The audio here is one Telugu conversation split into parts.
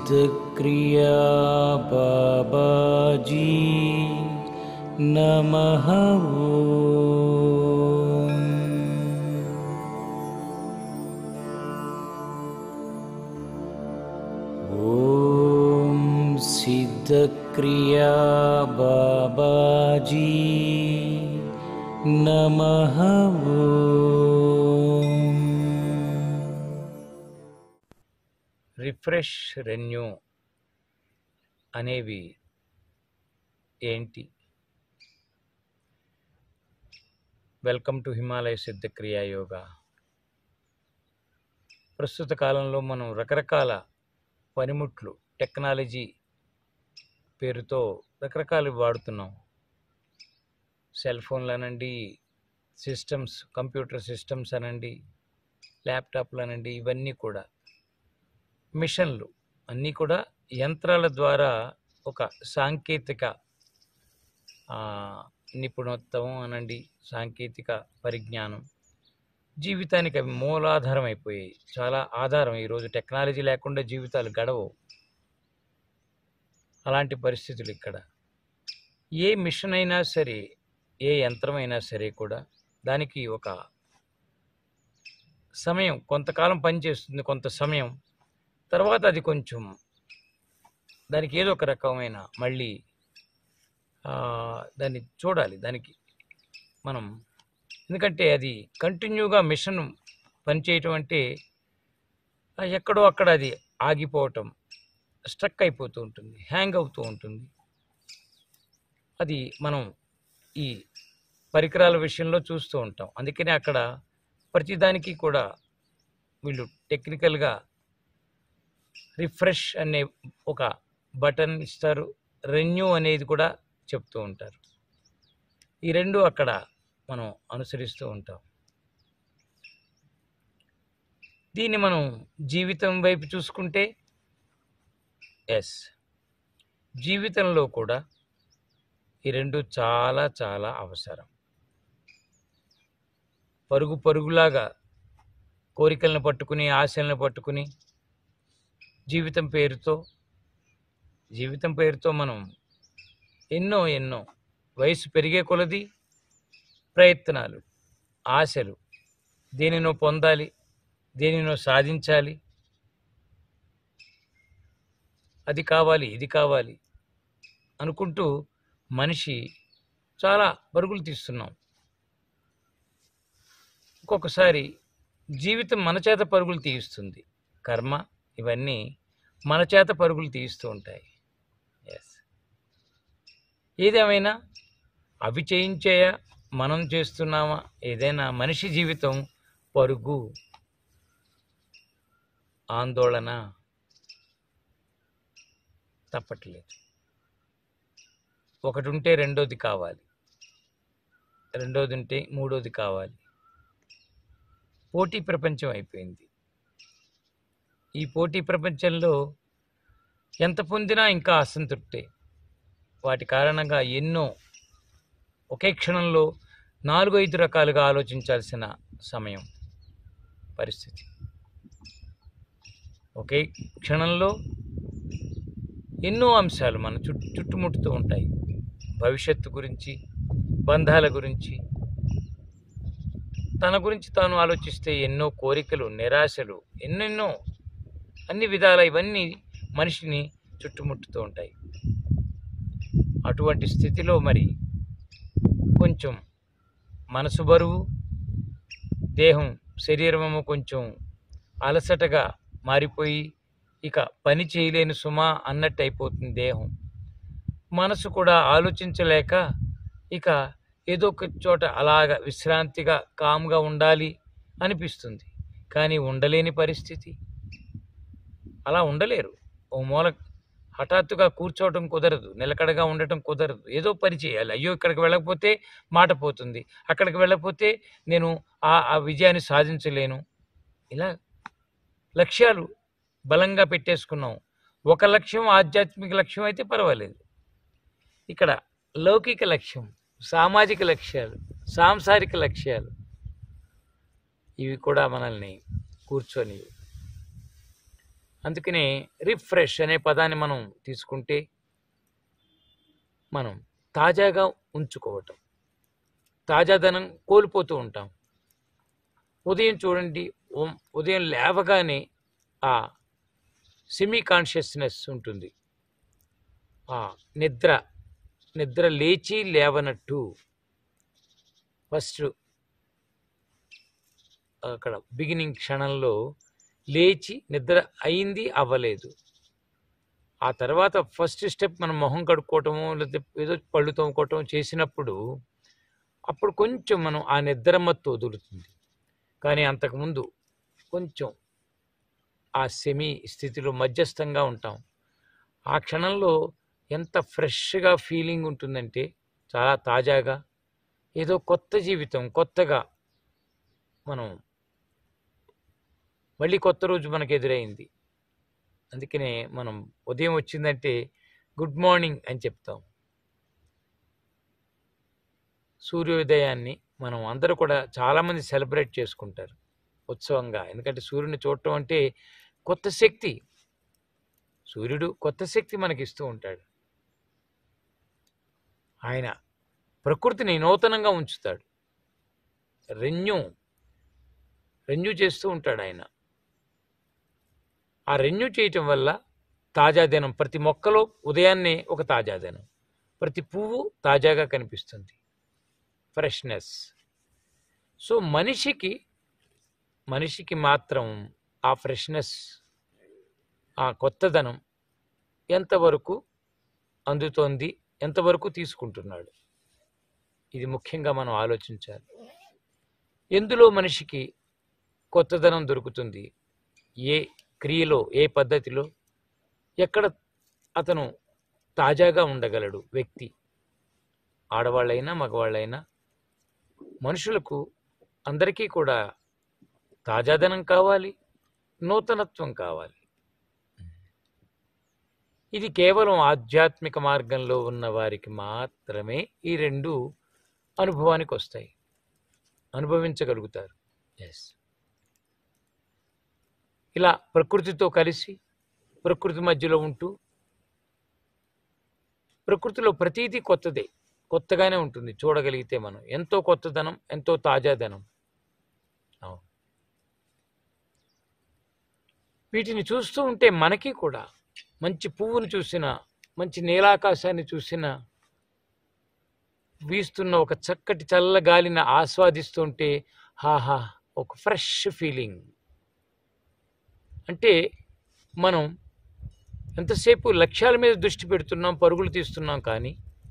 सिद्धक्रिया बाबाजी नमः ॐ। ॐ सिद्धक्रिया बाबाजी नमः ॐ। రిఫ్రెష్ రెన్యూ అనేవి ఏంటి welcome to Himalaya Siddhakriya yoga ప్రస్తుత కాలంలో మనం రకరకాల పనిముట్లు టెక్నాలజీ పేరుతో రకరకాలు వాడుతున్నాం సెల్ ఫోన్లు అనండి సిస్టమ్స్ కంప్యూటర్ సిస్టమ్స్ అనండి ల్యాప్టాప్లు అనండి ఇవన్నీ కూడా మిషన్లు అన్నీ కూడా యంత్రాల ద్వారా ఒక సాంకేతిక ఆ, నిపుణత్వం అనండి సాంకేతిక పరిజ్ఞానం జీవితానికి అవి మూలాధారం అయిపోయాయి చాలా ఆధారం ఈరోజు టెక్నాలజీ లేకుండా జీవితాలు గడవవు అలాంటి పరిస్థితులు ఇక్కడ ఏ మిషన్ అయినా సరే ఏ యంత్రమైనా సరే కూడా దానికి ఒక సమయం కొంతకాలం పనిచేస్తుంది కొంత సమయం తర్వాత అది కొంచెం దానికి ఏదో ఒక రకమైన మళ్ళీ ఆ, దాన్ని చూడాలి దానికి మనం ఎందుకంటే అది కంటిన్యూగా మిషన్ పనిచేయటం అంటే ఆ, ఎక్కడో అక్కడ అది ఆగిపోవటం స్ట్రక్ అయిపోతూ ఉంటుంది హ్యాంగ్ అవుతూ ఉంటుంది అది మనం ఈ పరికరాల విషయంలో చూస్తూ ఉంటాం అందుకనే అక్కడ ప్రతిదానికి కూడా వీళ్ళు టెక్నికల్గా రిఫ్రెష్ అనే ఒక బటన్ ఇస్తారు రెన్యూ అనేది కూడా చెప్తూ ఉంటారు ఈ రెండు అక్కడ మనం అనుసరిస్తూ ఉంటాం దీన్ని మనం జీవితం వైపు చూసుకుంటే ఎస్ జీవితంలో కూడా ఈ రెండు చాలా చాలా అవసరం పరుగు పరుగులాగా కోరికలను పట్టుకుని ఆశలను పట్టుకుని జీవితం పేరుతో జీవితం పేరుతో మనం ఎన్నో ఎన్నో వయసు పెరిగే కొలది ప్రయత్నాలు ఆశలు దేనినో పొందాలి దేనినో సాధించాలి అది కావాలి ఇది కావాలి అనుకుంటూ మనిషి చాలా పరుగులు తీస్తున్నాం ఒక్కొక్కసారి జీవితం మన చేత పరుగులు తీయిస్తుంది కర్మ ఇవన్నీ మన చేత పరుగులు తీయిస్తూ ఉంటాయి ఎస్ ఏదేమైనా అవి చేయించేయా మనం చేస్తున్నామా ఏదైనా మనిషి జీవితం పరుగు ఆందోళన తప్పట్లేదు ఒకటి ఉంటే రెండోది కావాలి రెండోది ఉంటే మూడోది కావాలి పోటీ ప్రపంచం అయిపోయింది ఈ పోటీ ప్రపంచంలో ఎంత పొందినా ఇంకా అసంతృప్తే వాటి కారణంగా ఎన్నో ఒకే క్షణంలో నాలుగు ఐదు రకాలుగా ఆలోచించాల్సిన సమయం పరిస్థితి ఒకే క్షణంలో ఎన్నో అంశాలు మన చుట్టూ చుట్టుముట్టుతూ ఉంటాయి భవిష్యత్తు గురించి బంధాల గురించి తన గురించి తాను ఆలోచిస్తే ఎన్నో కోరికలు నిరాశలు ఎన్నెన్నో అన్ని విధాల ఇవన్నీ మనిషిని చుట్టుముట్టుతూ ఉంటాయి అటువంటి స్థితిలో మరి కొంచెం మనసు బరువు దేహం శరీరమేమో కొంచెం అలసటగా మారిపోయి ఇక పని చేయలేని సుమా అన్నట్టు అయిపోతుంది దేహం మనసు కూడా ఆలోచించలేక ఇక ఏదో ఒక చోట అలాగ విశ్రాంతిగా కామ్గా ఉండాలి అనిపిస్తుంది కానీ ఉండలేని పరిస్థితి అలా ఉండలేరు ఓ మూల హఠాత్తుగా కూర్చోవటం కుదరదు నిలకడగా ఉండటం కుదరదు ఏదో పని చేయాలి అయ్యో ఇక్కడికి వెళ్ళకపోతే మాట పోతుంది అక్కడికి వెళ్ళకపోతే నేను ఆ ఆ విజయాన్ని సాధించలేను ఇలా లక్ష్యాలు బలంగా పెట్టేసుకున్నాం ఒక లక్ష్యం ఆధ్యాత్మిక లక్ష్యం అయితే పర్వాలేదు ఇక్కడ లౌకిక లక్ష్యం సామాజిక లక్ష్యాలు సాంసారిక లక్ష్యాలు ఇవి కూడా మనల్ని కూర్చొని అందుకనే రిఫ్రెష్ అనే పదాన్ని మనం తీసుకుంటే మనం తాజాగా ఉంచుకోవటం తాజాదనం కోల్పోతూ ఉంటాం ఉదయం చూడండి ఉం- ఉదయం లేవగానే ఆ సెమీ కాన్షియస్నెస్ ఉంటుంది ఆ నిద్ర నిద్ర లేచి లేవనట్టు ఫస్ట్ అక్కడ బిగినింగ్ క్షణంలో లేచి నిద్ర అయింది అవ్వలేదు ఆ తర్వాత ఫస్ట్ స్టెప్ మనం మొహం కడుక్కోవటము లేకపోతే ఏదో పళ్ళు తోముకోవటం చేసినప్పుడు అప్పుడు కొంచెం మనం ఆ నిద్ర మత్తు వదులుతుంది కానీ అంతకుముందు కొంచెం ఆ సెమీ స్థితిలో మధ్యస్థంగా ఉంటాం ఆ క్షణంలో ఎంత ఫ్రెష్గా ఫీలింగ్ ఉంటుందంటే చాలా తాజాగా ఏదో కొత్త జీవితం కొత్తగా మనం మళ్ళీ కొత్త రోజు మనకు ఎదురైంది అందుకనే మనం ఉదయం వచ్చిందంటే గుడ్ మార్నింగ్ అని చెప్తాం సూర్యోదయాన్ని మనం అందరూ కూడా చాలామంది సెలబ్రేట్ చేసుకుంటారు ఉత్సవంగా ఎందుకంటే సూర్యుని చూడటం అంటే కొత్త శక్తి సూర్యుడు కొత్త శక్తి మనకి ఇస్తూ ఉంటాడు ఆయన ప్రకృతిని నూతనంగా ఉంచుతాడు రెన్యూ రెన్యూ చేస్తూ ఉంటాడు ఆయన ఆ రెన్యూ చేయటం వల్ల తాజాదనం ప్రతి మొక్కలో ఉదయాన్నే ఒక తాజాదనం ప్రతి పువ్వు తాజాగా కనిపిస్తుంది ఫ్రెష్నెస్ సో మనిషికి మనిషికి మాత్రం ఆ ఫ్రెష్నెస్ ఆ కొత్తదనం ఎంతవరకు అందుతోంది ఎంతవరకు తీసుకుంటున్నాడు ఇది ముఖ్యంగా మనం ఆలోచించాలి ఎందులో మనిషికి కొత్తదనం దొరుకుతుంది ఏ క్రియలో ఏ పద్ధతిలో ఎక్కడ అతను తాజాగా ఉండగలడు వ్యక్తి ఆడవాళ్ళైనా మగవాళ్ళైనా మనుషులకు అందరికీ కూడా తాజాదనం కావాలి నూతనత్వం కావాలి ఇది కేవలం ఆధ్యాత్మిక మార్గంలో ఉన్న వారికి మాత్రమే ఈ రెండు అనుభవానికి వస్తాయి అనుభవించగలుగుతారు ఎస్ ఇలా ప్రకృతితో కలిసి ప్రకృతి మధ్యలో ఉంటూ ప్రకృతిలో ప్రతీదీ కొత్తదే కొత్తగానే ఉంటుంది చూడగలిగితే మనం ఎంతో కొత్తదనం ఎంతో తాజాదనం అవును వీటిని చూస్తూ ఉంటే మనకి కూడా మంచి పువ్వును చూసిన మంచి నీలాకాశాన్ని చూసిన వీస్తున్న ఒక చక్కటి చల్ల గాలిని ఆస్వాదిస్తుంటే హాహా ఒక ఫ్రెష్ ఫీలింగ్ అంటే మనం ఎంతసేపు లక్ష్యాల మీద దృష్టి పెడుతున్నాం పరుగులు తీస్తున్నాం కానీ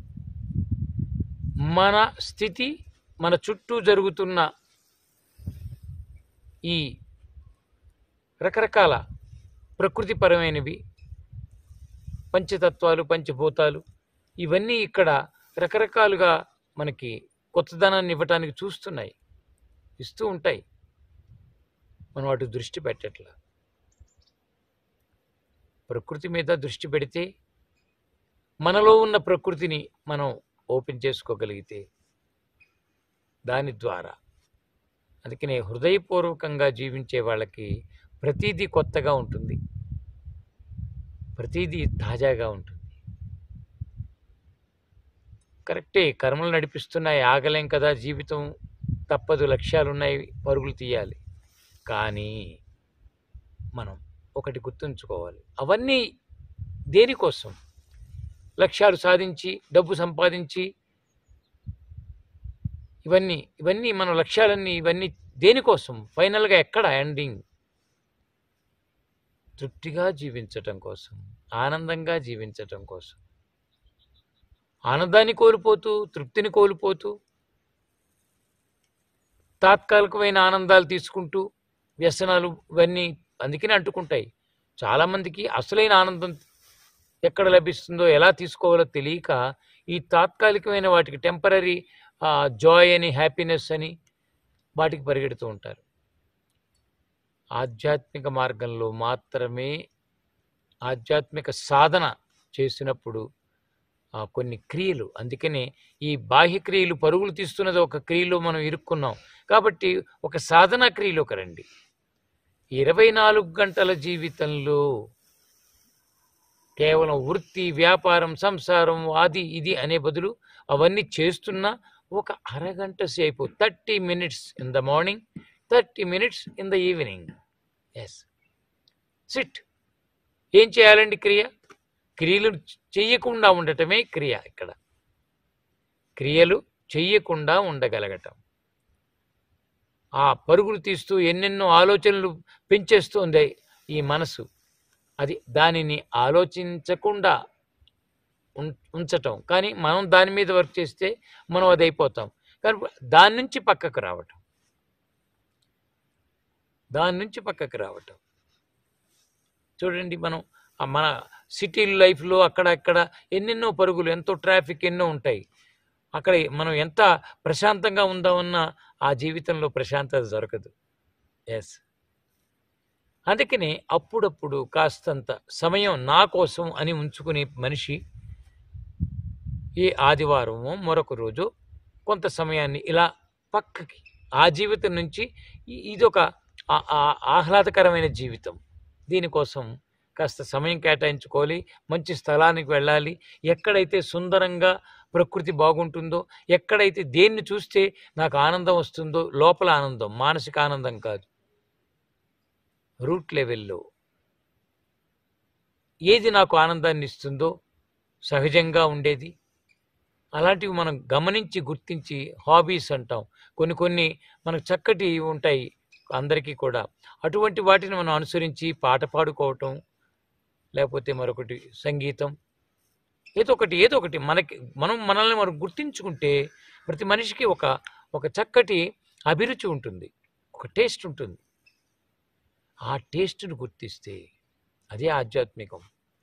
మన స్థితి మన చుట్టూ జరుగుతున్న ఈ రకరకాల ప్రకృతిపరమైనవి పంచతత్వాలు పంచభూతాలు ఇవన్నీ ఇక్కడ రకరకాలుగా మనకి కొత్తదనాన్ని ఇవ్వటానికి చూస్తున్నాయి ఇస్తూ ఉంటాయి మనం అటు దృష్టి పెట్టట్లా ప్రకృతి మీద దృష్టి పెడితే మనలో ఉన్న ప్రకృతిని మనం ఓపెన్ చేసుకోగలిగితే దాని ద్వారా అందుకనే హృదయపూర్వకంగా జీవించే వాళ్ళకి ప్రతిదీ కొత్తగా ఉంటుంది ప్రతిదీ తాజాగా ఉంటుంది కరెక్టే కర్మలు నడిపిస్తున్నాయి ఆగలేం కదా జీవితం తప్పదు లక్ష్యాలు ఉన్నాయి పరుగులు తీయాలి కానీ మనం ఒకటి గుర్తుంచుకోవాలి అవన్నీ దేనికోసం లక్ష్యాలు సాధించి డబ్బు సంపాదించి ఇవన్నీ ఇవన్నీ మన లక్ష్యాలన్నీ ఇవన్నీ దేనికోసం ఫైనల్గా ఎక్కడ ఎండింగ్ తృప్తిగా జీవించటం కోసం ఆనందంగా జీవించటం కోసం ఆనందాన్ని కోల్పోతూ తృప్తిని కోల్పోతూ తాత్కాలికమైన ఆనందాలు తీసుకుంటూ వ్యసనాలు ఇవన్నీ అందుకనే అంటుకుంటాయి చాలామందికి అసలైన ఆనందం ఎక్కడ లభిస్తుందో ఎలా తీసుకోవాలో తెలియక ఈ తాత్కాలికమైన వాటికి టెంపరీ జాయ్ అని హ్యాపీనెస్ అని వాటికి పరిగెడుతూ ఉంటారు ఆధ్యాత్మిక మార్గంలో మాత్రమే ఆధ్యాత్మిక సాధన చేసినప్పుడు ఆ, కొన్ని క్రియలు అందుకనే ఈ బాహ్య క్రియలు పరుగులు తీస్తున్నది ఒక క్రియలో మనం ఇరుక్కున్నాం కాబట్టి ఒక సాధనా క్రియలోకి రండి ఇరవై నాలుగు గంటల జీవితంలో కేవలం వృత్తి వ్యాపారం సంసారం అది ఇది అనే బదులు అవన్నీ చేస్తున్నా ఒక అరగంట సేపు thirty minutes in the morning thirty minutes in the evening ఎస్ సిట్ ఏం చేయాలండి క్రియ క్రియలు చెయ్యకుండా ఉండటమే క్రియ ఇక్కడ క్రియలు చెయ్యకుండా ఉండగలగటం ఆ పరుగులు తీస్తూ ఎన్నెన్నో ఆలోచనలు పెంచేస్తుంది ఈ మనసు అది దానిని ఆలోచించకుండా ఉం- ఉంచటం కానీ మనం దాని మీద వర్క్ చేస్తే మనం అది అయిపోతాం కానీ దాని నుంచి పక్కకు రావటం దాని నుంచి పక్కకు రావటం చూడండి మనం ఆ మన సిటీ లైఫ్లో అక్కడ అక్కడ ఎన్నెన్నో పరుగులు ఎంతో ట్రాఫిక్ ఎన్నో ఉంటాయి అక్కడ మనం ఎంత ప్రశాంతంగా ఉందామన్నా ఆ జీవితంలో ప్రశాంతత దొరకదు ఎస్ అందుకని అప్పుడప్పుడు కాస్తంత సమయం నా కోసం అని ఉంచుకునే మనిషి ఈ ఆదివారము మరొక రోజు కొంత సమయాన్ని ఇలా పక్కకి ఆ జీవితం నుంచి ఇ- ఇదొక ఆ- ఆ- ఆహ్లాదకరమైన జీవితం దీనికోసం కాస్త సమయం కేటాయించుకోవాలి మంచి స్థలానికి వెళ్ళాలి ఎక్కడైతే సుందరంగా ప్రకృతి బాగుంటుందో ఎక్కడైతే దేన్ని చూస్తే నాకు ఆనందం వస్తుందో లోపల ఆనందం మానసిక ఆనందం కాదు రూట్ లెవెల్లో ఏది నాకు ఆనందాన్ని ఇస్తుందో సహజంగా ఉండేది అలాంటివి మనం గమనించి గుర్తించి హాబీస్ అంటాం కొన్ని కొన్ని మనకు చక్కటి ఉంటాయి అందరికీ కూడా అటువంటి వాటిని మనం అనుసరించి పాట పాడుకోవటం లేకపోతే మరొకటి సంగీతం ఏదో ఒకటి ఏదో ఒకటి మనకి మనం మనల్ని మనం గుర్తించుకుంటే ప్రతి మనిషికి ఒక ఒక చక్కటి అభిరుచి ఉంటుంది ఒక టేస్ట్ ఉంటుంది ఆ టేస్ట్ను గుర్తిస్తే అదే ఆధ్యాత్మికం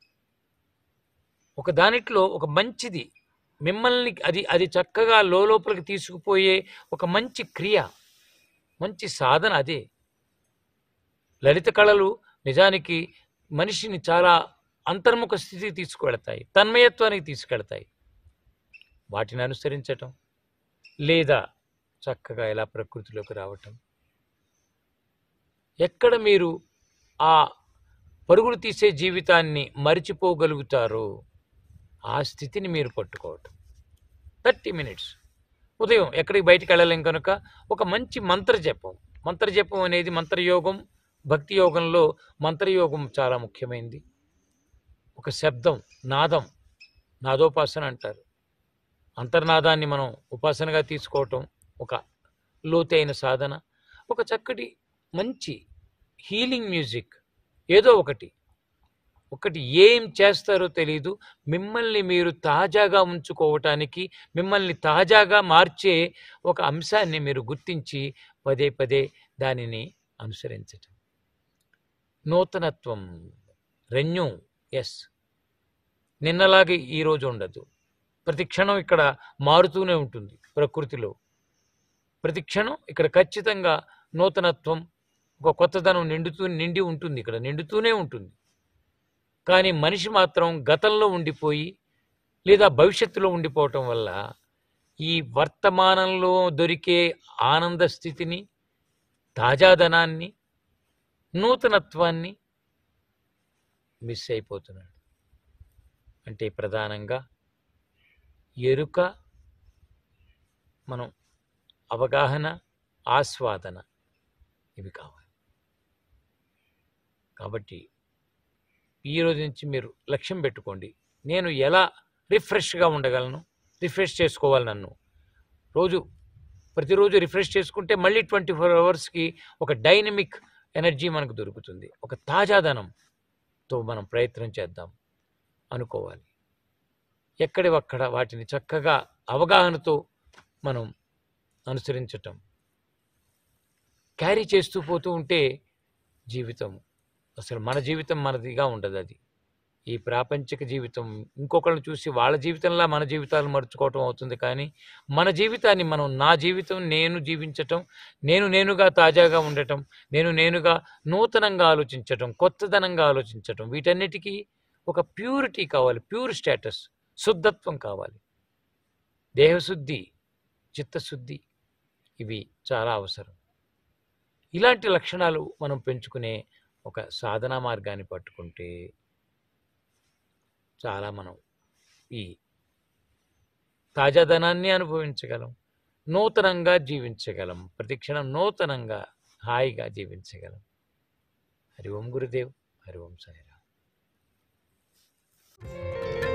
ఒక దానిట్లో ఒక మంచిది మిమ్మల్ని అది అది చక్కగా లోపలికి తీసుకుపోయే ఒక మంచి క్రియ మంచి సాధన అదే లలిత కళలు నిజానికి మనిషిని చాలా అంతర్ముఖ స్థితికి తీసుకువెళతాయి తన్మయత్వానికి తీసుకెళ్తాయి వాటిని అనుసరించటం లేదా చక్కగా ఇలా ప్రకృతిలోకి రావటం ఎక్కడ మీరు ఆ పరుగులు తీసే జీవితాన్ని మరిచిపోగలుగుతారో ఆ స్థితిని మీరు పట్టుకోవటం థర్టీ మినిట్స్ ఉదయం ఎక్కడికి బయటికి వెళ్ళలేం కనుక ఒక మంచి మంత్ర జపం మంత్ర జపం అనేది మంత్రయోగం భక్తి యోగంలో మంత్రయోగం చాలా ముఖ్యమైనది ఒక శబ్దం నాదం నాదోపాసన అంటారు అంతర్నాదాన్ని మనం ఉపాసనగా తీసుకోవటం ఒక లోతైన సాధన ఒక చక్కటి మంచి హీలింగ్ మ్యూజిక్ ఏదో ఒకటి ఒకటి ఏం చేస్తారో తెలియదు మిమ్మల్ని మీరు తాజాగా ఉంచుకోవటానికి మిమ్మల్ని తాజాగా మార్చే ఒక అంశాన్ని మీరు గుర్తించి పదే పదే దానిని అనుసరించటం నూతనత్వం రెన్యూ ఎస్ నిన్నలాగే ఈరోజు ఉండదు ప్రతి క్షణం ఇక్కడ మారుతూనే ఉంటుంది ప్రకృతిలో ప్రతి క్షణం ఇక్కడ ఖచ్చితంగా నూతనత్వం ఒక కొత్తదనం నిండుతూ నిండి ఉంటుంది ఇక్కడ నిండుతూనే ఉంటుంది కానీ మనిషి మాత్రం గతంలో ఉండిపోయి లేదా భవిష్యత్తులో ఉండిపోవటం వల్ల ఈ వర్తమానంలో దొరికే ఆనంద స్థితిని తాజాదనాన్ని నూతనత్వాన్ని మిస్ అయిపోతున్నాడు అంటే ప్రధానంగా ఎరుక మనం అవగాహన ఆస్వాదన ఇవి కావాలి కాబట్టి ఈ రోజు నుంచి మీరు లక్ష్యం పెట్టుకోండి నేను ఎలా రిఫ్రెష్గా ఉండగలను రిఫ్రెష్ చేసుకోవాలి నన్ను రోజు ప్రతిరోజు రిఫ్రెష్ చేసుకుంటే మళ్ళీ ట్వంటీ ఫోర్ అవర్స్కి ఒక డైనమిక్ ఎనర్జీ మనకు దొరుకుతుంది ఒక తాజాదనంతో మనం ప్రయత్నం చేద్దాం అనుకోవాలి ఎక్కడివక్కడ వాటిని చక్కగా అవగాహనతో మనం అనుసరించటం క్యారీ చేస్తూ పోతూ ఉంటే జీవితం అసలు మన జీవితం మనదిగా ఉండదు అది ఈ ప్రాపంచిక జీవితం ఇంకొకళ్ళని చూసి వాళ్ళ జీవితంలా మన జీవితాలు మర్చుకోవటం అవుతుంది కానీ మన జీవితాన్ని మనం నా జీవితం నేను జీవించటం నేను నేనుగా తాజాగా ఉండటం నేను నేనుగా నూతనంగా ఆలోచించటం కొత్తదనంగా ఆలోచించటం వీటన్నిటికీ ఒక ప్యూరిటీ కావాలి ప్యూర్ స్టేటస్ శుద్ధత్వం కావాలి దేహశుద్ధి చిత్తశుద్ధి ఇవి చాలా అవసరం ఇలాంటి లక్షణాలు మనం పెంచుకునే ఒక సాధనా మార్గాన్ని పట్టుకుంటే చాలా మనం ఈ తాజాదనాన్ని అనుభవించగలం నూతనంగా జీవించగలం ప్రతిక్షణం నూతనంగా హాయిగా జీవించగలం హరి ఓం గురుదేవ్ హరి ఓం సాయిరామ్